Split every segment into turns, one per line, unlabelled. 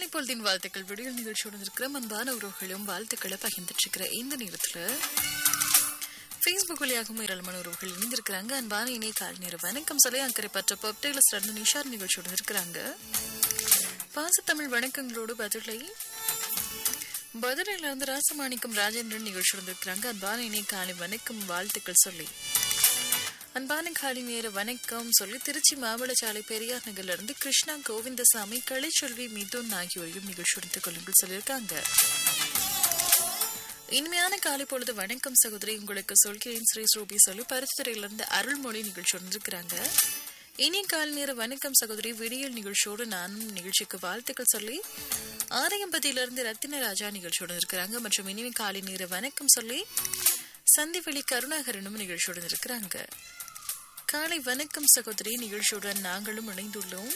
காலை பொழுதின் வாழ்த்துக்கள் விடியல் நிகழ்ச்சியோடு இருக்கிற அன்பான உறவுகளும் வாழ்த்துக்களை பகிர்ந்துட்டு இருக்கிற இந்த நேரத்துல ஃபேஸ்புக் வழியாகவும் ஏராளமான உறவுகள் இணைந்திருக்கிறாங்க அன்பான இணைய கால் நேர வணக்கம் சொல்லி அக்கறை பற்ற பப்டேல ஸ்டர்னு நிஷார் நிகழ்ச்சியோடு இருக்கிறாங்க பாசத்தமிழ் வணக்கங்களோடு பதிலை பதிலில் இருந்து ராசமாணிக்கம் ராஜேந்திரன் நிகழ்ச்சியோடு இருக்கிறாங்க அன்பான இணைய காலை வணக்கம் வாழ்த்துக்கள் சொல்லி அன்பான காலை நேர வணக்கம் சொல்லி திருச்சி மாவளச்சாலை பெரியார் நகர்ல இருந்து கிருஷ்ணா கோவிந்தசாமி கலைச்செல்வி மிதுன் ஆகியோரையும் நிகழ்ச்சி கொள்ளுங்கள் சொல்லியிருக்காங்க இனிமையான காலை பொழுது வணக்கம் சகோதரி உங்களுக்கு சொல்கிறேன் ஸ்ரீ ஸ்ரூபி சொல்லி பரிசுத்துறையிலிருந்து அருள்மொழி நிகழ்ச்சியோடு இருக்கிறாங்க இனி காலை நேர வணக்கம் சகோதரி விடியல் நிகழ்ச்சியோடு நானும் நிகழ்ச்சிக்கு வாழ்த்துக்கள் சொல்லி ஆரையம்பதியிலிருந்து ரத்தின ராஜா நிகழ்ச்சியோடு இருக்கிறாங்க மற்றும் இனிமே காலை நேர வணக்கம் சொல்லி சந்திவெளி கருணாகரனும் நிகழ்ச்சியோடு இருக்கிறாங்க காலை வணக்கம் சகோதரி நிகழ்ச்சியுடன் நாங்களும் இணைந்துள்ளோம்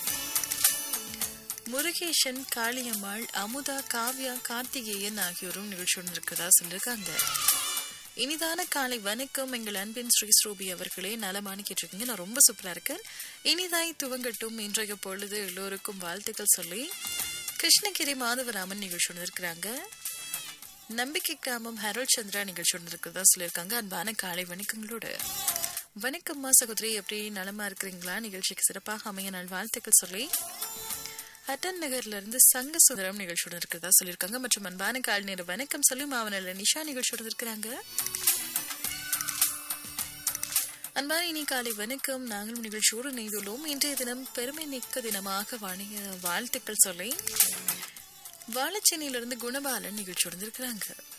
முருகேசன் காளியம்மாள் அமுதா காவ்யா கார்த்திகேயன் ஆகியோரும் நிகழ்ச்சியுடன் இருக்கிறதா சொல்லியிருக்காங்க இனிதான காலை வணக்கம் எங்கள் அன்பின் ஸ்ரீ ஸ்ரூபி அவர்களே நலமான கேட்டிருக்கீங்க நான் ரொம்ப சூப்பரா இருக்கேன் இனிதாய் துவங்கட்டும் இன்றைய பொழுது எல்லோருக்கும் வாழ்த்துக்கள் சொல்லி கிருஷ்ணகிரி மாதவராமன் நிகழ்ச்சியுடன் இருக்கிறாங்க நம்பிக்கை கிராமம் ஹரோல் சந்திரா நிகழ்ச்சியுடன் இருக்கிறதா சொல்லியிருக்காங்க அன்பான காலை வணக்கங்களோடு வணக்கம்மா சகோதரி எப்படி நலமா இருக்கிறீங்களா நிகழ்ச்சிக்கு சிறப்பாக அமைய நாள் வாழ்த்துக்கள் சொல்லி ஹட்டன் நகர்ல இருந்து சங்க சுந்தரம் நிகழ்ச்சியோட இருக்கிறதா சொல்லியிருக்காங்க மற்றும் அன்பான கால் நேர வணக்கம் சொல்லி மாவனல்ல நிஷா நிகழ்ச்சியோட இருக்கிறாங்க அன்பான இனி காலை வணக்கம் நாங்களும் நிகழ்ச்சியோடு இணைந்துள்ளோம் இன்றைய தினம் பெருமை மிக்க தினமாக வணிக வாழ்த்துக்கள் சொல்லி வாழைச்சேனையிலிருந்து குணபாலன் நிகழ்ச்சியோடு இருக்கிறாங்க